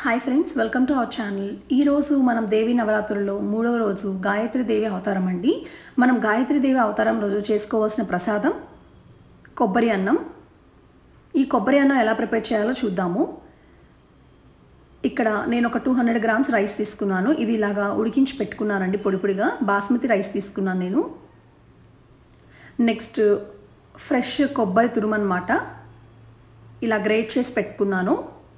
hi friends welcome to our channel ఈరోజు మనం దేవి నవరాత్రుల్లో మూడవ రోజు గాయత్రి దేవి అవతారం అండి మనం గాయత్రి దేవి అవతారం రోజు చేసుకోవాల్సిన ప్రసాదం కొబ్బరి అన్నం ఈ కొబ్బరి అన్నం ఎలా ప్రిపేర్ చేయాలో చూద్దాము ఇక్కడ నేను ఒక టూ హండ్రెడ్ గ్రామ్స్ రైస్ తీసుకున్నాను ఇది ఇలాగా ఉడికించి పెట్టుకున్నానండి పొడి పొడిగా బాస్మతి రైస్ తీసుకున్నాను నేను నెక్స్ట్ ఫ్రెష్ కొబ్బరి తురుమన్నమాట ఇలా గ్రేట్ చేసి పెట్టుకున్నాను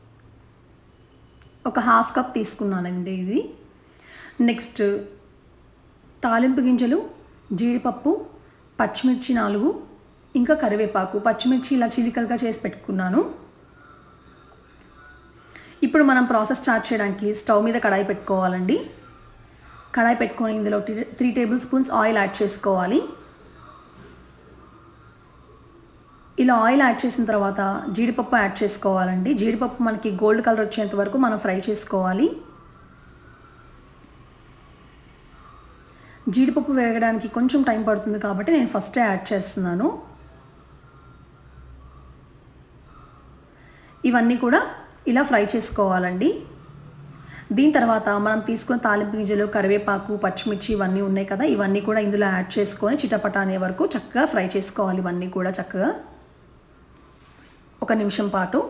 ఒక హాఫ్ కప్ తీసుకున్నానండి ఇది నెక్స్ట్ తాలింపు గింజలు జీడిపప్పు పచ్చిమిర్చి నాలుగు ఇంకా కరివేపాకు పచ్చిమిర్చి ఇలా చిలికలుగా చేసి పెట్టుకున్నాను ఇప్పుడు మనం ప్రాసెస్ స్టార్ట్ చేయడానికి స్టవ్ మీద కడాయి పెట్టుకోవాలండి కడాయి పెట్టుకొని ఇందులో three tablespoons oil add చేసుకోవాలి ఇలా ఆయిల్ యాడ్ చేసిన తర్వాత జీడిపప్పు యాడ్ చేసుకోవాలండి జీడిపప్పు మనకి గోల్డ్ కలర్ వచ్చేంత వరకు మనం ఫ్రై చేసుకోవాలి జీడిపప్పు వేగడానికి కొంచెం టైం పడుతుంది కాబట్టి నేను ఫస్టే యాడ్ చేస్తున్నాను ఇవన్నీ కూడా ఇలా ఫ్రై చేసుకోవాలండి దీని తర్వాత మనం తీసుకున్న తాలింపు గింజలు కరివేపాకు పచ్చిమిర్చి ఇవన్నీ ఉన్నాయి కదా ఇవన్నీ కూడా ఇందులో యాడ్ చేసుకొని చిటపట అనే వరకు చక్కగా ఫ్రై చేసుకోవాలి ఇవన్నీ కూడా చక్కగా ఒక నిమిషం పాటు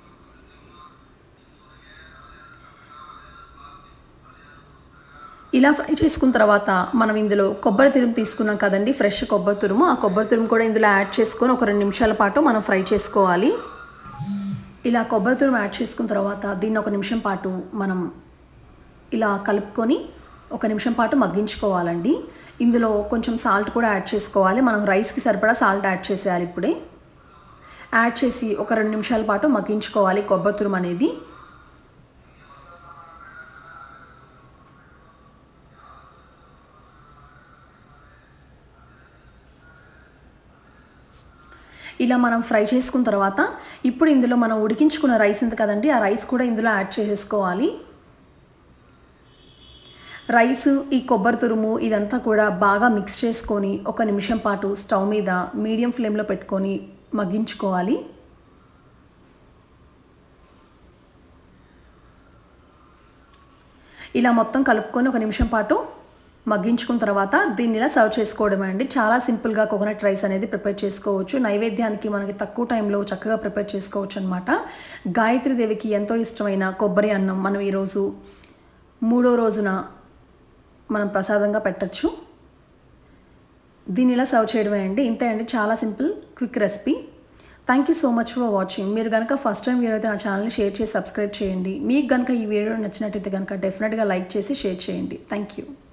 ఇలా ఫ్రై చేసుకున్న తర్వాత మనం ఇందులో కొబ్బరి తురుము తీసుకున్నాం కదండి ఫ్రెష్ కొబ్బరి తురుము ఆ కొబ్బరి తురుము కూడా ఇందులో యాడ్ చేసుకొని ఒక రెండు నిమిషాల పాటు మనం ఫ్రై చేసుకోవాలి ఇలా కొబ్బరి తురుము యాడ్ చేసుకున్న తర్వాత దీన్ని ఒక నిమిషం పాటు మనం ఇలా కలుపుకొని ఒక నిమిషం పాటు మగ్గించుకోవాలండి ఇందులో కొంచెం సాల్ట్ కూడా యాడ్ చేసుకోవాలి మనం రైస్కి సరిపడా సాల్ట్ యాడ్ చేసేయాలి ఇప్పుడే యాడ్ చేసి ఒక రెండు నిమిషాల పాటు మగ్గించుకోవాలి కొబ్బరి తురుము అనేది ఇలా మనం ఫ్రై చేసుకున్న తర్వాత ఇప్పుడు ఇందులో మనం ఉడికించుకున్న రైస్ ఉంది కదండి ఆ రైస్ కూడా ఇందులో యాడ్ చేసేసుకోవాలి రైస్ ఈ కొబ్బరి తురుము ఇదంతా కూడా బాగా మిక్స్ చేసుకొని ఒక నిమిషం పాటు స్టవ్ మీద మీడియం ఫ్లేమ్లో పెట్టుకొని మగ్గించుకోవాలి ఇలా మొత్తం కలుపుకొని ఒక నిమిషం పాటు మగ్గించుకున్న తర్వాత దీన్ని ఇలా సర్వ్ చేసుకోవడమే అండి చాలా సింపుల్గా కోకోనట్ రైస్ అనేది ప్రిపేర్ చేసుకోవచ్చు నైవేద్యానికి మనకి తక్కువ టైంలో చక్కగా ప్రిపేర్ చేసుకోవచ్చు అనమాట గాయత్రి దేవికి ఎంతో ఇష్టమైన కొబ్బరి అన్నం మనం ఈరోజు మూడో రోజున మనం ప్రసాదంగా పెట్టచ్చు దీన్ని ఇలా సర్వ్ చేయడమే అండి ఇంతే అండి చాలా simple quick recipe thank you so much for watching మీరు కనుక ఫస్ట్ టైం వీడియో అయితే నా ఛానల్ని షేర్ చేసి సబ్స్క్రైబ్ చేయండి మీకు కనుక ఈ వీడియో నచ్చినట్టయితే కనుక డెఫినెట్గా లైక్ చేసి షేర్ చేయండి థ్యాంక్ యూ